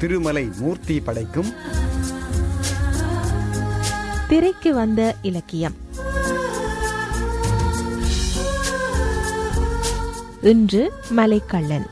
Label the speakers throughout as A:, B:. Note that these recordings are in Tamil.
A: திருமலை மூர்த்தி படைக்கும்
B: திரைக்கு வந்த இலக்கியம் இன்று மலைக்கள்ளன்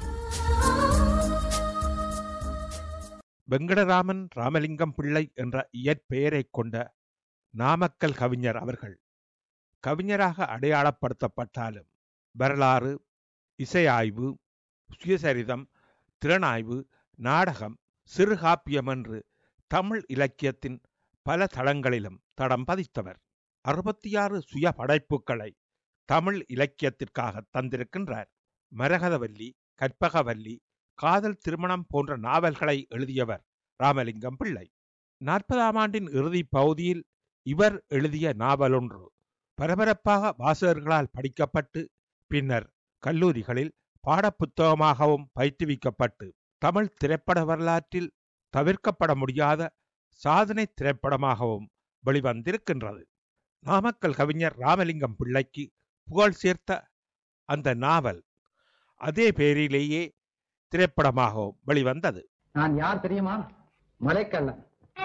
C: வெங்கடராமன் ராமலிங்கம் பிள்ளை என்ற இயற்பெயரைக் கொண்ட நாமக்கல் கவிஞர் அவர்கள் கவிஞராக அடையாளப்படுத்தப்பட்டாலும் வரலாறு இசை ஆய்வு சுயசரிதம் திறனாய்வு நாடகம் சிறுகாப்பியம் என்று தமிழ் இலக்கியத்தின் பல தளங்களிலும் தடம் பதித்தவர் அறுபத்தி ஆறு சுய படைப்புகளை தமிழ் இலக்கியத்திற்காக தந்திருக்கின்றார் மரகதவல்லி கற்பகவல்லி காதல் திருமணம் போன்ற நாவல்களை எழுதியவர் ராமலிங்கம் பிள்ளை நாற்பதாம் ஆண்டின் இறுதி பகுதியில் இவர் எழுதிய நாவலொன்று பரபரப்பாக வாசகர்களால் படிக்கப்பட்டு பின்னர் கல்லூரிகளில் பாடப்புத்தகமாகவும் பயிற்றுவிக்கப்பட்டு தமிழ் திரைப்பட வரலாற்றில் தவிர்க்கப்பட முடியாத சாதனை திரைப்படமாகவும் வெளிவந்திருக்கின்றது நாமக்கல் கவிஞர் ராமலிங்கம் பிள்ளைக்கு புகழ் சேர்த்த அந்த நாவல் அதே பேரிலேயே திரைப்படமாகவும் வெளிவந்தது
D: நான் யார் தெரியுமா மலைக்கள்ளன்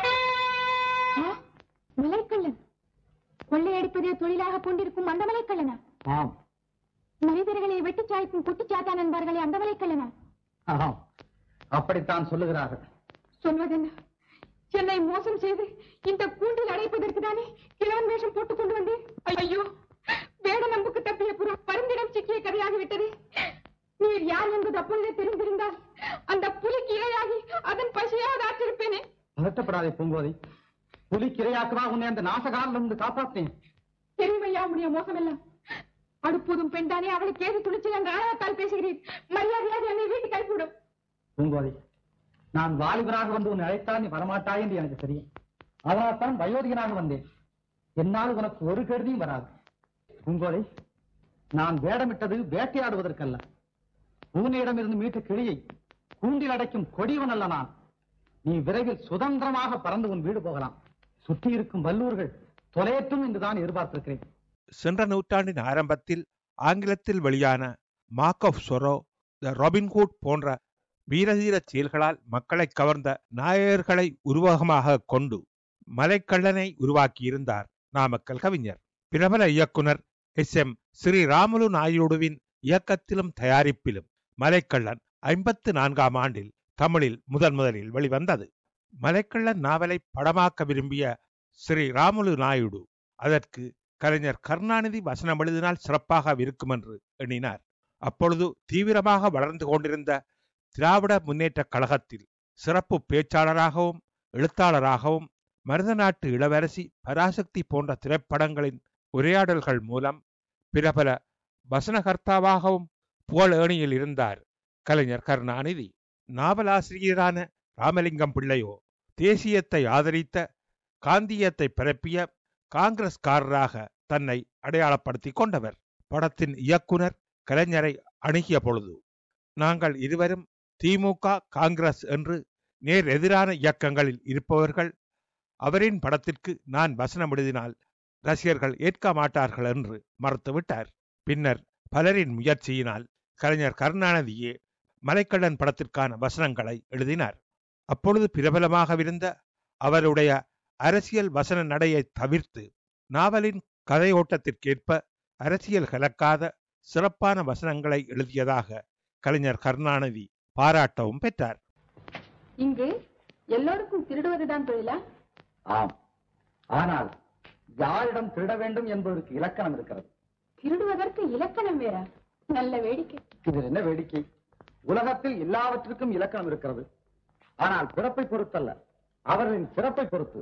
E: மலைக்கள்ளன் கொள்ளையடிப்பதே தொழிலாக கொண்டிருக்கும் அந்த மலைக்கள்ளனா
D: ஆம்
E: மனிதர்களை வெட்டிச் சாய்க்கும் குட்டிச்சாத்தான் என்பார்களே அந்த மலைக்கள்ளனா
D: ஆம் அப்படித்தான் சொல்லுகிறார்கள்
E: சொல்வதென்ன என்னை மோசம் செய்து இந்த கூண்டில் அடைப்பதற்கு தானே கிழவன் வேஷம் போட்டுக் கொண்டு வந்தேன் ஐயோ வேட நம்புக்கு தப்பிய புறம் பருந்திடம் சிக்கிய கதையாகிவிட்டது நீர் யார் என்பது அப்பொழுதே தெரிந்திருந்தால் அந்த புலிக்கு இரையாகி அதன் பசியாக ஆற்றிருப்பேனே
D: பதட்டப்படாதே பூங்கோதை புலி கிரையாக்குவா உன்னை அந்த நாசகாலில் இருந்து காப்பாற்றேன்
E: தெரிவையா உடைய மோசம் எல்லாம் அடுப்போதும் பெண்தானே அவளுக்கு ஏது துணிச்சல் என்ற ஆணவத்தால் பேசுகிறீர் மரியாதையாக என்னை வீட்டுக்கு அனுப்பிவிடும்
D: பூங்கோதை நான் வாலிபராக வந்து உன்னை அழைத்தால் நீ வரமாட்டாய் என்று எனக்கு தெரியும் அதனால்தான் வயோதிகனாக வந்தேன் என்னால் உனக்கு ஒரு கருதியும் வராது பூங்கோதை நான் வேடமிட்டது வேட்டையாடுவதற்கல்ல பூனையிடமிருந்து மீட்ட கிளியை கூண்டில் அடைக்கும் கொடியவன் அல்ல நான் நீ விரைவில் சுதந்திரமாக பறந்து உன் வீடு போகலாம் சுற்றி இருக்கும் வல்லூர்கள் தொலையற்றும் என்றுதான் எதிர்பார்த்திருக்கிறேன்
C: சென்ற நூற்றாண்டின் ஆரம்பத்தில் ஆங்கிலத்தில் வெளியான mark of Zorro the Robin Hood போன்ற வீரதீர செயல்களால் மக்களை கவர்ந்த நாயகர்களை உருவகமாக கொண்டு மலைக்கள்ளனை உருவாக்கியிருந்தார் நாமக்கல் கவிஞர் பிரபல இயக்குனர் எஸ் எம் ஸ்ரீ ராமுலு நாயுடுவின் இயக்கத்திலும் தயாரிப்பிலும் மலைக்கள்ளன் ஐம்பத்து நான்காம் ஆண்டில் தமிழில் முதன் முதலில் வெளிவந்தது மலைக்கள்ளன் நாவலை படமாக்க விரும்பிய ஸ்ரீ ராமுலு நாயுடு அதற்கு கலைஞர் கருணாநிதி வசனம் எழுதினால் சிறப்பாக இருக்கும் என்று எண்ணினார் அப்பொழுது தீவிரமாக வளர்ந்து கொண்டிருந்த திராவிட முன்னேற்ற கழகத்தில் சிறப்பு பேச்சாளராகவும் எழுத்தாளராகவும் மருதநாட்டு இளவரசி பராசக்தி போன்ற திரைப்படங்களின் உரையாடல்கள் மூலம் பிரபல வசனகர்த்தாவாகவும் புகழ் ஏணியில் இருந்தார் கலைஞர் கருணாநிதி நாவலாசிரியரான ராமலிங்கம் பிள்ளையோ தேசியத்தை ஆதரித்த காந்தியத்தை பரப்பிய காங்கிரஸ்காரராக தன்னை அடையாளப்படுத்திக் கொண்டவர் படத்தின் இயக்குனர் கலைஞரை அணுகிய பொழுது நாங்கள் இருவரும் திமுக காங்கிரஸ் என்று நேர் எதிரான இயக்கங்களில் இருப்பவர்கள் அவரின் படத்திற்கு நான் வசனம் எழுதினால் ரசிகர்கள் ஏற்க மாட்டார்கள் என்று மறுத்துவிட்டார் பின்னர் பலரின் முயற்சியினால் கலைஞர் கருணாநிதியே மலைக்கள்ளன் படத்திற்கான வசனங்களை எழுதினார் அப்பொழுது பிரபலமாகவிருந்த அவருடைய அரசியல் வசன நடையை தவிர்த்து நாவலின் கதையோட்டத்திற்கேற்ப அரசியல் கலக்காத சிறப்பான வசனங்களை எழுதியதாக கலைஞர் கருணாநிதி பாராட்டவும் பெற்றார்
E: இங்கு எல்லோருக்கும் திருடுவதுதான் தொழிலா
D: ஆம் ஆனால் யாரிடம் திருட வேண்டும் என்பதற்கு இலக்கணம் இருக்கிறது
E: திருடுவதற்கு இலக்கணம் வேறா நல்ல வேடிக்கை
D: இதில் என்ன வேடிக்கை உலகத்தில் எல்லாவற்றிற்கும் இலக்கணம் இருக்கிறது ஆனால் பிறப்பை பொறுத்தல்ல அவர்களின் சிறப்பை பொறுத்து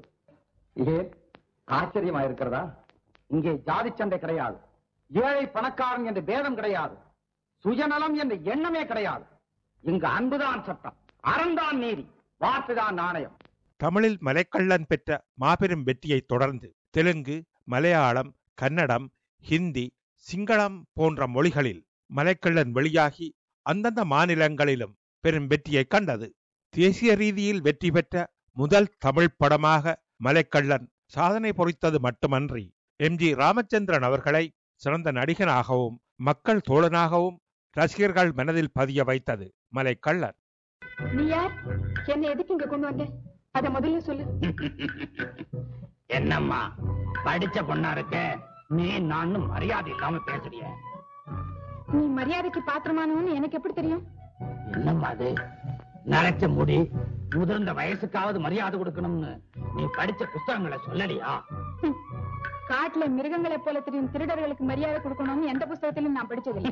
D: ஏன் ஆச்சரியமா இருக்கிறதா இங்கே ஜாதி சண்டை கிடையாது ஏழை பணக்காரன் என்ற பேதம் கிடையாது சுயநலம் என்ற எண்ணமே கிடையாது இங்கு அன்புதான் சட்டம் அறந்தான் நீதி வார்த்தைதான் நாணயம்
C: தமிழில் மலைக்கள்ளன் பெற்ற மாபெரும் வெற்றியைத் தொடர்ந்து தெலுங்கு மலையாளம் கன்னடம் ஹிந்தி சிங்களம் போன்ற மொழிகளில் மலைக்கள்ளன் வெளியாகி அந்தந்த மாநிலங்களிலும் பெரும் வெற்றியை கண்டது தேசிய ரீதியில் வெற்றி பெற்ற முதல் தமிழ் படமாக மலைக்கள்ளன் சாதனை பொறித்தது மட்டுமன்றி எம் ஜி ராமச்சந்திரன் அவர்களை சிறந்த நடிகனாகவும் மக்கள் தோழனாகவும் ரசிகர்கள் மனதில் பதிய வைத்தது மலைக்கள்ளன்
E: நீ யார் என்னை எதுக்கு இங்க கொண்டு வந்த அத முதல்ல சொல்லு
F: என்னம்மா படிச்ச பொண்ணா இருக்க நீ நான் மரியாதை இல்லாம பேசுறிய
E: நீ மரியாதைக்கு பாத்திரமானவன்னு எனக்கு எப்படி தெரியும்
F: என்னம்மா அது நரைச்ச முடி முதிர்ந்த வயசுக்காவது மரியாதை கொடுக்கணும்னு நீ படிச்ச புஸ்தகங்களை சொல்லலையா
E: ஹம். காட்டுல மிருகங்களை போல தெரியும் திருடர்களுக்கு மரியாதை கொடுக்கணும்னு எந்த புஸ்தகத்திலும் நான் படிச்சதில்லை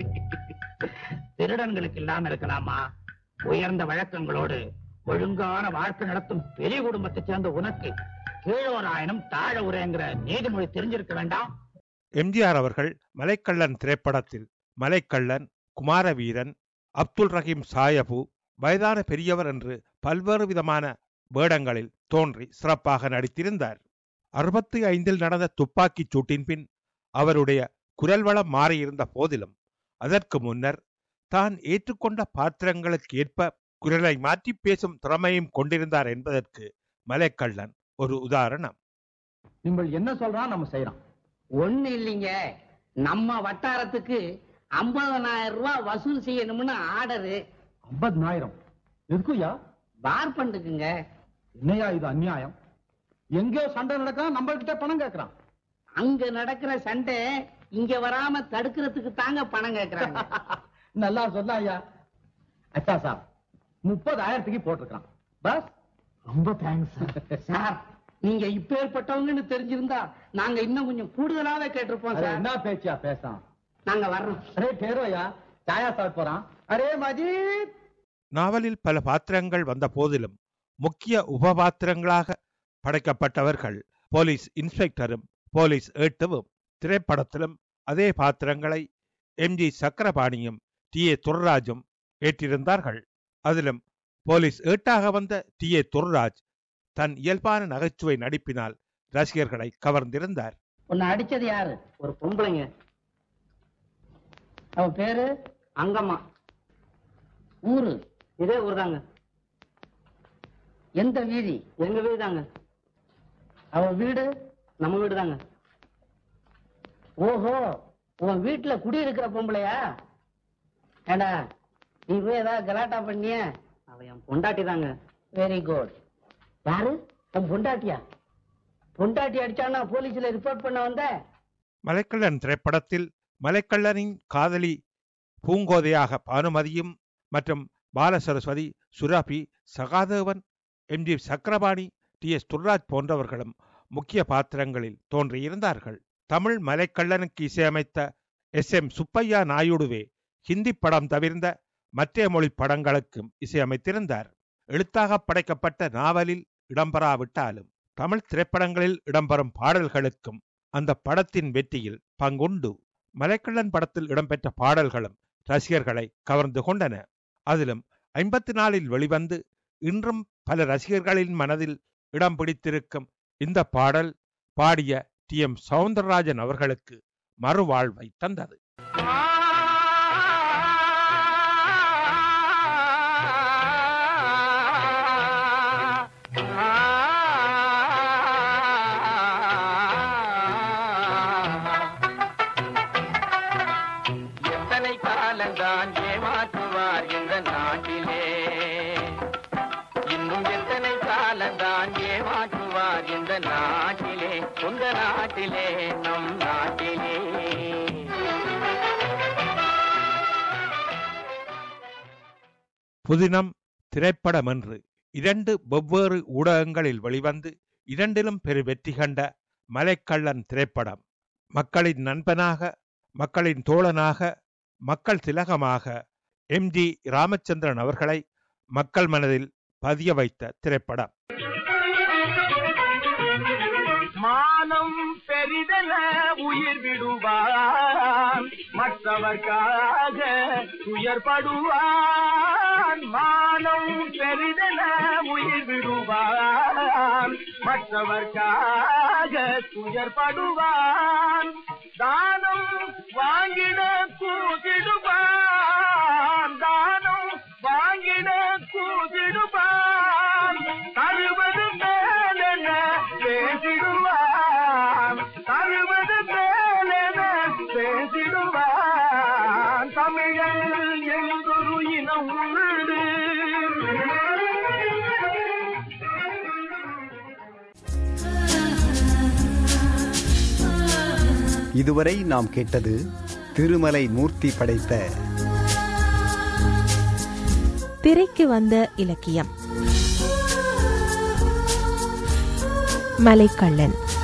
F: திருடன்களுக்கு இல்லாம இருக்கலாமா உயர்ந்த வழக்கங்களோடு ஒழுங்கான வாழ்க்கை நடத்தும் பெரிய குடும்பத்தை சேர்ந்த உனக்கு கீழோராயணம் தாழ உரைங்கிற நீதிமொழி தெரிஞ்சிருக்க வேண்டாம்
C: எம்ஜிஆர் அவர்கள் மலைக்கள்ளன் திரைப்படத்தில் மலைக்கள்ளன் குமாரவீரன் அப்துல் ரஹீம் சாயபு வயதான பெரியவர் என்று பல்வேறு விதமான வேடங்களில் தோன்றி சிறப்பாக நடித்திருந்தார் அறுபத்தி ஐந்தில் நடந்த துப்பாக்கிச் சூட்டின் பின் அவருடைய குரல் வளம் மாறியிருந்த போதிலும் அதற்கு முன்னர் தான் ஏற்றுக்கொண்ட பாத்திரங்களுக்கு ஏற்ப குரலை மாற்றி பேசும் திறமையும் கொண்டிருந்தார் என்பதற்கு மலைக்கள்ளன் ஒரு உதாரணம்
D: நீங்கள் என்ன சொல்றான் நம்ம செய்யறோம்
G: ஒண்ணு இல்லைங்க நம்ம வட்டாரத்துக்கு ஐம்பதனாயிரம் ரூபாய் வசூல் செய்யணும்னு ஆர்டரு
D: ஐம்பதனாயிரம் எதுக்குயா
G: பார் பண்ணுக்குங்க
D: என்னையா இது அநியாயம் எங்கேயோ சண்டை நடக்கிறான் நம்ம கிட்ட பணம் கேட்கறான்
G: அங்க நடக்கிற சண்டை இங்க வராம தடுக்கிறதுக்கு தாங்க பணம் கேக்குறாங்க
D: நல்லா சொன்னா ஐயா அச்சா சார் முப்பதாயிரத்துக்கு போட்டிருக்கான் பஸ் ரொம்ப தேங்க்ஸ்
G: சார் நீங்க இப்பேற்பட்டவங்கன்னு தெரிஞ்சிருந்தா நாங்க இன்னும் கொஞ்சம் கூடுதலாவே கேட்டிருப்போம்
D: அரே
G: சார்
D: என்ன பேச்சியா பேசான்
G: நாங்க வர்றோம்
D: அரே பேரோயா சாயா சாப்பிட போறான் அரே மஜீத்
C: நாவலில் பல பாத்திரங்கள் வந்த போதிலும் முக்கிய உபபாத்திரங்களாக படைக்கப்பட்டவர்கள் போலீஸ் இன்ஸ்பெக்டரும் போலீஸ் ஏட்டுவும் திரைப்படத்திலும் அதே பாத்திரங்களை எம் ஜி சக்கரபாணியும் டி ஏ துர்ராஜும் ஏற்றிருந்தார்கள் அதிலும் போலீஸ் ஏட்டாக வந்த டி ஏ துர்ராஜ் தன் இயல்பான நகைச்சுவை நடிப்பினால் ரசிகர்களை கவர்ந்திருந்தார்
G: உன்னை அடிச்சது யாரு ஒரு பொம்பளைங்க அவ பேரு அங்கம்மா ஊரு இதே ஊர் தாங்க எந்த வீதி எங்க வீடு தாங்க அவ வீடு நம்ம வீடு தாங்க ஓஹோ உன் வீட்டுல குடியிருக்கிற பொம்பளையா ஏண்டா நீ போய் ஏதாவது கலாட்டா பண்ணிய அவ என் பொண்டாட்டி தாங்க வெரி குட் யாரு உன் பொண்டாட்டியா பொண்டாட்டி அடிச்சானா போலீஸ்ல ரிப்போர்ட் பண்ண வந்த
C: மலைக்கள்ளன் திரைப்படத்தில் மலைக்கள்ளனின் காதலி பூங்கோதையாக பானுமதியும் மற்றும் Balasaraswathi Surabhi Sahadevan M G Chakrapani T S Durairaj போன்றவர்களும் முக்கிய பாத்திரங்களில் தோன்றியிருந்தார்கள் தமிழ் மலைக்கள்ளனுக்கு இசையமைத்த எஸ் எம் சுப்பையா நாயுடுவே ஹிந்தி படம் தவிர்ந்த மற்ற மொழி படங்களுக்கும் இசையமைத்திருந்தார் எழுத்தாக படைக்கப்பட்ட நாவலில் இடம்பெறாவிட்டாலும் தமிழ் திரைப்படங்களில் இடம்பெறும் பாடல்களுக்கும் அந்த படத்தின் வெற்றியில் பங்குண்டு மலைக்கள்ளன் படத்தில் இடம்பெற்ற பாடல்களும் ரசிகர்களை கவர்ந்து கொண்டன அதிலும் ஐம்பத்தி நாலில் வெளிவந்து இன்றும் பல ரசிகர்களின் மனதில் இடம் பிடித்திருக்கும் இந்த பாடல் பாடிய டி எம் சவுந்தரராஜன் அவர்களுக்கு மறுவாழ்வை தந்தது
H: எத்தனை காலந்தான் ஏமாற்றுவார் இந்த நாட்டிலே இன்னும் எத்தனை காலந்தான் ஏமாற்றுவார் இந்த நாட்டிலே சொந்த நாட்டிலே நம் நாட்டிலே
C: புதினம் திரைப்படம் என்று இரண்டு வெவ்வேறு ஊடகங்களில் வெளிவந்து இரண்டிலும் பெரு வெற்றி கண்ட மலைக்கள்ளன் திரைப்படம் மக்களின் நண்பனாக மக்களின் தோழனாக மக்கள் திலகமாக எம் ஜி ராமச்சந்திரன் அவர்களை மக்கள் மனதில் பதிய வைத்த திரைப்படம்
H: மானம் பெரிதென உயிர் விடுவான் மற்றவர்க்காக துயர்படுவான் மானம் பெரிதென உயிர் விடுவான் மற்றவர்க்காக துயர்படுவான் தானம் வாங்கிட கூதிடுவான் தானம் வாங்கிட கூதிடுவான் தருவது மேலென பேசிடுவான் தருவது மேலென பேசிடுவான் தமிழன் என்றொரு இனம் உள்ளது
A: இதுவரை நாம் கேட்டது திருமலை மூர்த்தி படைத்த
B: திரைக்கு வந்த இலக்கியம் மலைக்கள்ளன்